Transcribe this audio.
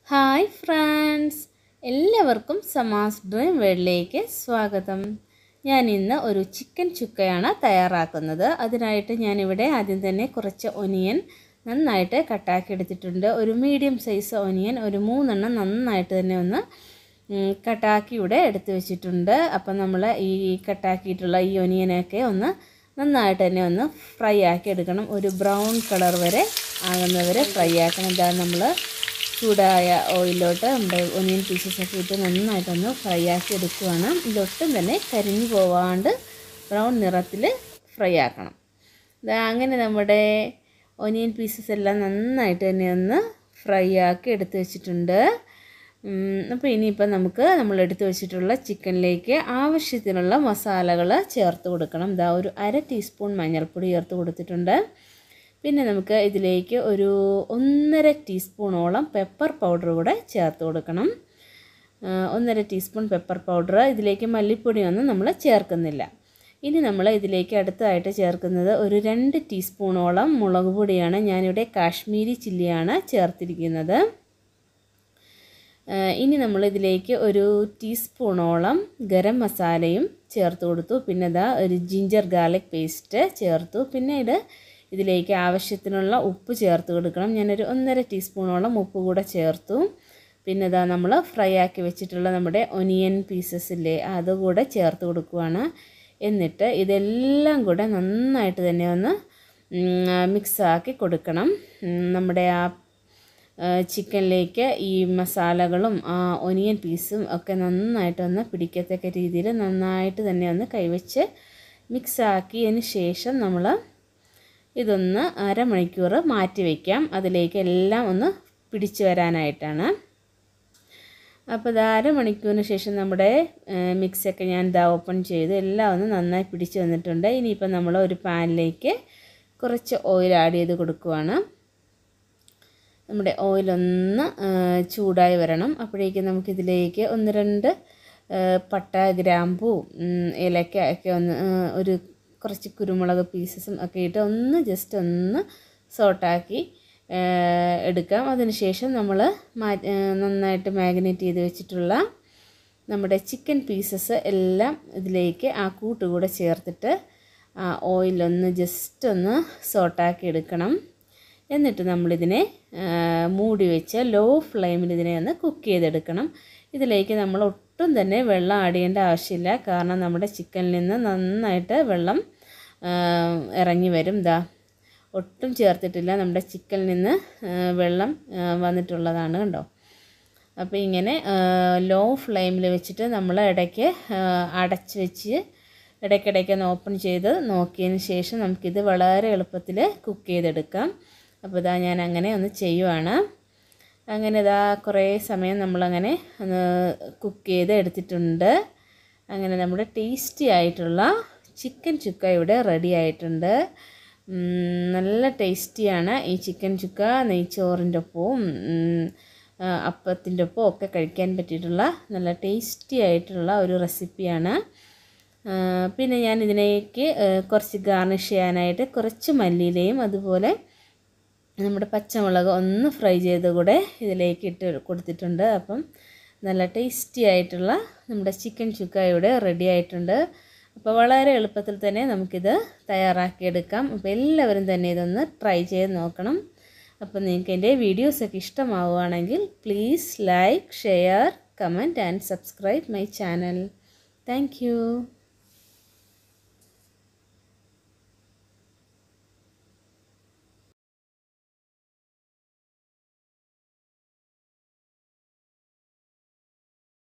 hi friends എല്ലാവർക്കും സമാസ് dream വേൾഡിലേക്ക് സ്വാഗതം ഞാൻ ഇന്ന് ഒരു ചിക്കൻ ചുക്കയാണ് തയ്യാറാക്കുന്നത് അതിനായിട്ട് ഞാനിവിടെ ആദ്യം തന്നെ കുറച്ച് ഒനിയൻ നന്നായിട്ട് കട്ടാക്കി എടുത്തിട്ടുണ്ട് ഒരു മീഡിയം സൈസ് ഒനിയൻ ഒരു മൂന്നെണ്ണം നന്നായിട്ട് തന്നെ ഒന്ന് ഉം, കട്ടാക്കി ഇവിടെ എടുത്ത് വെച്ചിട്ടുണ്ട് അപ്പം നമ്മൾ ഈ കട്ടാക്കിയിട്ടുള്ള ഈ ഒനിയനൊക്കെ ഒന്ന് നന്നായിട്ട് തന്നെ ഒന്ന് ഫ്രൈ ആക്കി എടുക്കണം ഒരു ബ്രൗൺ കളർ വരെ ആകുന്നവരെ ഫ്രൈ ആക്കണം ഇതാ നമ്മൾ ചൂടായ ഓയിലോട്ട് നമ്മുടെ ഒനിയൻ പീസസ് ഒക്കെ ഇട്ട് നന്നായിട്ടൊന്ന് ഫ്രൈ ആക്കി എടുക്കുവാണ് ഇതൊട്ടും തന്നെ കരിഞ്ഞു പോവാണ്ട് ബ്രൗൺ നിറത്തിൽ ഫ്രൈ ആക്കണം ഇതാ അങ്ങനെ നമ്മുടെ ഒനിയൻ പീസസ് എല്ലാം നന്നായിട്ട് തന്നെ ഒന്ന് ഫ്രൈ ആക്കി എടുത്ത് വെച്ചിട്ടുണ്ട് അപ്പോൾ ഇനിയിപ്പോൾ നമുക്ക് നമ്മൾ എടുത്ത് വെച്ചിട്ടുള്ള ചിക്കനിലേക്ക് ആവശ്യത്തിനുള്ള മസാലകൾ ചേർത്ത് കൊടുക്കണം ഇതാ ഒരു അര ടീസ്പൂൺ മഞ്ഞൾപ്പൊടി ചേർത്ത് കൊടുത്തിട്ടുണ്ട് പിന്നെ നമുക്ക് ഇതിലേക്ക് ഒരു ഒന്നര ടീസ്പൂണോളം പെപ്പർ പൗഡർ കൂടെ ചേർത്ത് കൊടുക്കണം ആ, ഒന്നര ടീസ്പൂൺ പെപ്പർ പൗഡർ ഇതിലേക്ക് മല്ലിപ്പൊടിയൊന്നും നമ്മൾ ചേർക്കുന്നില്ല ഇനി നമ്മൾ ഇതിലേക്ക് അടുത്തതായിട്ട് ചേർക്കുന്നത് ഒരു രണ്ട് ടീസ്പൂണോളം മുളക് പൊടിയാണ് ഞാനിവിടെ കാശ്മീരി ചില്ലിയാണ് ചേർത്തിരിക്കുന്നത് ആ, ഇനി നമ്മൾ ഇതിലേക്ക് ഒരു ടീസ്പൂണോളം ഗരം മസാലയും ചേർത്ത് കൊടുത്തു പിന്നെ ഇതാ ഒരു ജിഞ്ചർ ഗാർലിക് പേസ്റ്റ് ചേർത്തു പിന്നെ ഇത് ഇതിലേക്ക് ആവശ്യത്തിനുള്ള ഉപ്പ് ചേർത്ത് കൊടുക്കണം ഞാനൊരു ഒന്നര ടീസ്പൂണോളം ഉപ്പ് കൂടെ ചേർത്തു പിന്നെ ഇതാ നമ്മൾ ഫ്രൈ ആക്കി വെച്ചിട്ടുള്ള നമ്മുടെ ഒനിയൻ പീസസ് ഇല്ലേ അതുകൂടെ ചേർത്ത് കൊടുക്കുവാണ് എന്നിട്ട് ഇതെല്ലാം കൂടെ നന്നായിട്ട് തന്നെ ഒന്ന് മിക്സാക്കി കൊടുക്കണം ഉം, നമ്മുടെ ആ ചിക്കനിലേക്ക് ഈ മസാലകളും ആ ഒനിയൻ പീസും ഒക്കെ നന്നായിട്ടൊന്ന് പിടിക്കത്തക്ക രീതിയിൽ നന്നായിട്ട് തന്നെ ഒന്ന് കൈവച്ച് മിക്സാക്കിയതിന് ശേഷം നമ്മൾ ഇതൊന്ന് അരമണിക്കൂർ മാറ്റി വയ്ക്കാം അതിലേക്ക് എല്ലാം ഒന്ന് പിടിച്ചു വരാനായിട്ടാണ് അപ്പോൾ ഇത് അരമണിക്കൂറിന് ശേഷം നമ്മുടെ മിക്സൊക്കെ ഞാൻ ഇതാ ഓപ്പൺ ചെയ്ത് എല്ലാം ഒന്ന് നന്നായി പിടിച്ച് വന്നിട്ടുണ്ട് ഇനിയിപ്പോൾ നമ്മൾ ഒരു പാനിലേക്ക് കുറച്ച് ഓയിൽ ആഡ് ചെയ്ത് കൊടുക്കുവാണ് നമ്മുടെ ഓയിലൊന്ന് ചൂടായി വരണം അപ്പോഴേക്കും നമുക്കിതിലേക്ക് ഒന്ന് രണ്ട് ആ, പട്ട ഗ്രാമ്പൂ ഉം, ഏലക്ക ഒക്കെ ഒന്ന് ആ, ഒരു കുറച്ച് കുരുമുളക് പീസസും ഒക്കെ ഇട്ട് ഒന്ന് ജസ്റ്റ് ഒന്ന് സോട്ടാക്കി ആ, എടുക്കാം അതിനുശേഷം നമ്മൾ മാ ആ, നന്നായിട്ട് മാഗ്നേറ്റ് ചെയ്ത് വെച്ചിട്ടുള്ള നമ്മുടെ ചിക്കൻ പീസസ് എല്ലാം ഇതിലേക്ക് ആ കൂട്ട് കൂടെ ചേർത്തിട്ട് ആ ഓയിലൊന്ന് ജസ്റ്റ് ഒന്ന് സോട്ടാക്കി എടുക്കണം എന്നിട്ട് നമ്മളിതിനെ ആ, മൂടി വെച്ച് ലോ ഫ്ലെയിമിൽ ഇതിനെ ഒന്ന് കുക്ക് ചെയ്തെടുക്കണം ഇതിലേക്ക് നമ്മൾ ഒട്ടും തന്നെ വെള്ളം ആഡ് ചെയ്യേണ്ട ആവശ്യമില്ല കാരണം നമ്മുടെ ചിക്കനിൽ നിന്ന് നന്നായിട്ട് വെള്ളം ആ, ഇറങ്ങി വരും ദാ ഒട്ടും ചേർത്തിട്ടില്ല നമ്മുടെ ചിക്കനിൽ നിന്ന് ആ, വെള്ളം ആ, വന്നിട്ടുള്ളതാണ് കണ്ടോ അപ്പോൾ ഇങ്ങനെ ലോ ഫ്ലെയിമിൽ വെച്ചിട്ട് നമ്മൾ ഇടയ്ക്ക് ആ, അടച്ച് വെച്ച് ഇടയ്ക്കിടയ്ക്ക് ഒന്ന് ഓപ്പൺ ചെയ്ത് നോക്കിയതിന് ശേഷം നമുക്കിത് വളരെ എളുപ്പത്തിൽ കുക്ക് ചെയ്തെടുക്കാം അപ്പോൾ ഇതാ ഞാൻ അങ്ങനെ ഒന്ന് ചെയ്യുവാണ് അങ്ങനെ ഇതാ കുറേ സമയം നമ്മളങ്ങനെ ഒന്ന് കുക്ക് ചെയ്ത് എടുത്തിട്ടുണ്ട് അങ്ങനെ നമ്മുടെ ടേസ്റ്റി ആയിട്ടുള്ള ചിക്കൻ ചുക്ക ഇവിടെ റെഡി ആയിട്ടുണ്ട് ഉം, നല്ല ടേസ്റ്റിയാണ് ഈ ചിക്കൻ ചുക്ക നെയ്ച്ചോറിൻ്റെ ഒപ്പവും ഉം, ആ, അപ്പത്തിൻ്റെ ഒപ്പം ഒക്കെ കഴിക്കാൻ പറ്റിയിട്ടുള്ള നല്ല ടേസ്റ്റി ആയിട്ടുള്ള ഒരു റെസിപ്പിയാണ് ആ, പിന്നെ ഞാൻ ഇതിലേക്ക് ആ, കുറച്ച് ഗാർണിഷ് ചെയ്യാനായിട്ട് കുറച്ച് മല്ലിയിലയും അതുപോലെ നമ്മുടെ പച്ചമുളക് ഒന്ന് ഫ്രൈ ചെയ്ത് കൂടെ ഇതിലേക്ക് ഇട്ട് കൊടുത്തിട്ടുണ്ട് അപ്പം നല്ല ടേസ്റ്റി ആയിട്ടുള്ള നമ്മുടെ ചിക്കൻ ചുക്ക ഇവിടെ റെഡി ആയിട്ടുണ്ട് അപ്പോൾ വളരെ എളുപ്പത്തിൽ തന്നെ നമുക്കിത് തയ്യാറാക്കിയെടുക്കാം അപ്പോൾ എല്ലാവരും തന്നെ ഇതൊന്ന് ട്രൈ ചെയ്ത് നോക്കണം അപ്പോൾ നിങ്ങൾക്ക് എൻ്റെ വീഡിയോസൊക്കെ ഇഷ്ടമാവുകയാണെങ്കിൽ please like share comment and subscribe my channel thank